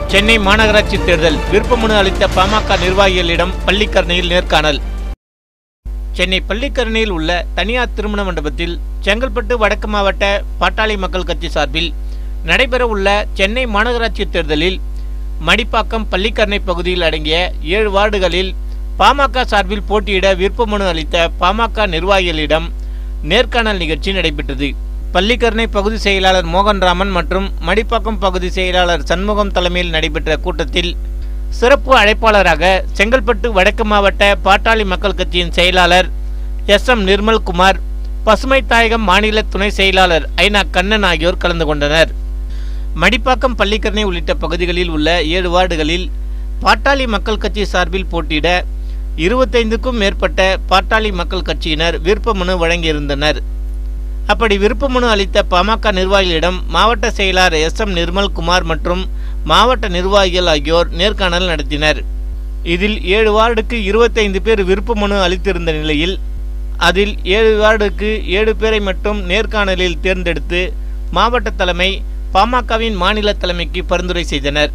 சென்னை மாநகராட்சி தேர்தல் விருப்பமனு அளித்த பாமக நிர்வாகிகளிடம் பள்ளிக்கரணையில் நேர்காணல் சென்னை பள்ளிக்கரணையில் உள்ள தனியார் திருமண மண்டபத்தில் செங்கல்பட்டு வடக்கு மாவட்ட பாட்டாளி மக்கள் கட்சி சார்பில் நடைபெறவுள்ள சென்னை மாநகராட்சி தேர்தலில் மடிப்பாக்கம் பள்ளிக்கரணை பகுதியில் அடங்கிய ஏழு வார்டுகளில் பாமக சார்பில் போட்டியிட விருப்பமனு அளித்த பாமக நிர்வாகிகளிடம் நேர்காணல் நிகழ்ச்சி நடைபெற்றது பள்ளிக்கரணை பகுதி செயலாளர் மோகன்ராமன் மற்றும் மடிப்பாக்கம் பகுதி செயலாளர் சண்முகம் தலைமையில் நடைபெற்ற கூட்டத்தில் சிறப்பு அழைப்பாளராக செங்கல்பட்டு வடக்கு மாவட்ட பாட்டாளி மக்கள் கட்சியின் செயலாளர் எஸ் எம் நிர்மல்குமார் பசுமை தாயகம் மாநில துணை செயலாளர் ஐநா கண்ணன் ஆகியோர் கலந்து கொண்டனர் மடிப்பாக்கம் பள்ளிக்கரணை உள்ளிட்ட பகுதிகளில் உள்ள ஏழு வார்டுகளில் பாட்டாளி மக்கள் கட்சி சார்பில் போட்டியிட இருபத்தைந்துக்கும் மேற்பட்ட பாட்டாளி மக்கள் கட்சியினர் விருப்பமனு வழங்கியிருந்தனர் அப்படி விருப்பமனு அளித்த பாமக நிர்வாகிகளிடம் மாவட்ட செயலாளர் எஸ் எம் நிர்மல்குமார் மற்றும் மாவட்ட நிர்வாகிகள் ஆகியோர் நேர்காணல் நடத்தினர் இதில் ஏழு வார்டுக்கு இருபத்தைந்து பேர் விருப்பமனு அளித்திருந்த நிலையில் அதில் ஏழு வார்டுக்கு ஏழு பேரை மட்டும் நேர்காணலில் தேர்ந்தெடுத்து மாவட்ட தலைமை பாமகவின் மாநில தலைமைக்கு பரிந்துரை செய்தனர்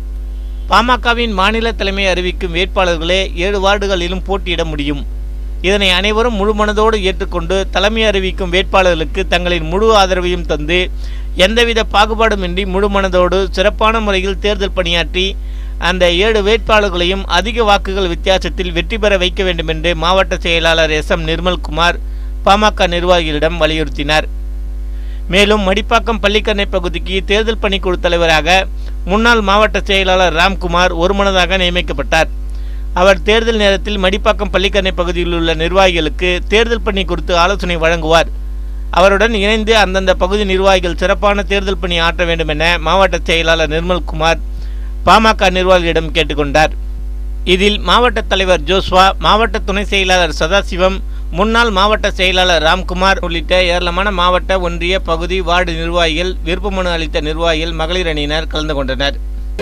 பாமகவின் மாநில தலைமை அறிவிக்கும் வேட்பாளர்களே ஏழு வார்டுகளிலும் போட்டியிட முடியும் இதனை அனைவரும் முழு மனதோடு ஏற்றுக்கொண்டு தலைமை அறிவிக்கும் வேட்பாளர்களுக்கு தங்களின் முழு ஆதரவையும் தந்து எந்தவித பாகுபாடுமின்றி முழு மனதோடு சிறப்பான முறையில் தேர்தல் பணியாற்றி அந்த ஏழு வேட்பாளர்களையும் அதிக வாக்குகள் வித்தியாசத்தில் வெற்றி பெற வைக்க வேண்டுமென்று மாவட்ட செயலாளர் எஸ் எம் நிர்மல்குமார் பாமக நிர்வாகிகளிடம் வலியுறுத்தினார் மேலும் மடிப்பாக்கம் பள்ளிக்கரணை பகுதிக்கு தேர்தல் பணிக்குழு தலைவராக முன்னாள் மாவட்ட செயலாளர் ராம்குமார் ஒருமனதாக நியமிக்கப்பட்டார் அவர் தேர்தல் நேரத்தில் மடிப்பாக்கம் பள்ளிக்கரணை பகுதியில் உள்ள நிர்வாகிகளுக்கு தேர்தல் பணி குறித்து ஆலோசனை வழங்குவார் அவருடன் இணைந்து அந்தந்த பகுதி நிர்வாகிகள் சிறப்பான தேர்தல் பணி ஆற்ற வேண்டும் என மாவட்ட செயலாளர் நிர்மல்குமார் பாமக நிர்வாகிகளிடம் கேட்டுக்கொண்டார் இதில் மாவட்ட தலைவர் ஜோஸ்வா மாவட்ட துணை செயலாளர் சதாசிவம் முன்னாள் மாவட்ட செயலாளர் ராம்குமார் உள்ளிட்ட ஏராளமான மாவட்ட ஒன்றிய பகுதி வார்டு நிர்வாகிகள் விருப்பமனு அளித்த நிர்வாகிகள் மகளிர் அணியினர் கலந்து கொண்டனர்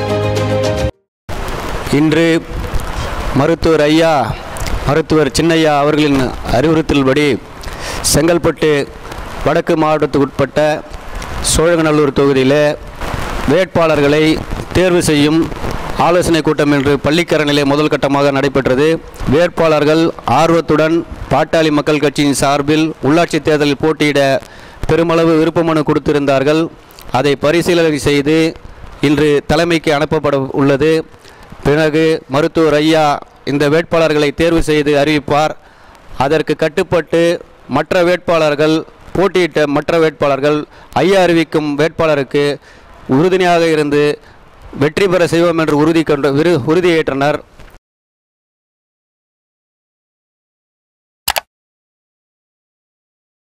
இன்று மருத்துவர் ஐயா மருத்துவர் சின்னையா அவர்களின் அறிவுறுத்தல்படி செங்கல்பட்டு வடக்கு மாவட்டத்துக்குட்பட்ட சோழகநல்லூர் தொகுதியில் வேட்பாளர்களை தேர்வு செய்யும் ஆலோசனை கூட்டம் இன்று பள்ளிக்கரணிலே முதல் கட்டமாக நடைபெற்றது வேட்பாளர்கள் ஆர்வத்துடன் பாட்டாளி மக்கள் கட்சியின் சார்பில் உள்ளாட்சி தேர்தலில் போட்டியிட பெருமளவு விருப்ப மனு கொடுத்திருந்தார்கள் அதை பரிசீலனை செய்து இன்று தலைமைக்கு அனுப்பப்பட உள்ளது பிறகு மருத்துவர் ஐயா இந்த வேட்பாளர்களை தேர்வு செய்து அறிவிப்பார் அதற்கு கட்டுப்பட்டு மற்ற வேட்பாளர்கள் போட்டியிட்ட மற்ற வேட்பாளர்கள் ஐயா அறிவிக்கும் வேட்பாளருக்கு உறுதுணையாக இருந்து வெற்றி பெற செய்வோம் என்று உறுதி கொண்டு விரு உறுதியேற்றனர்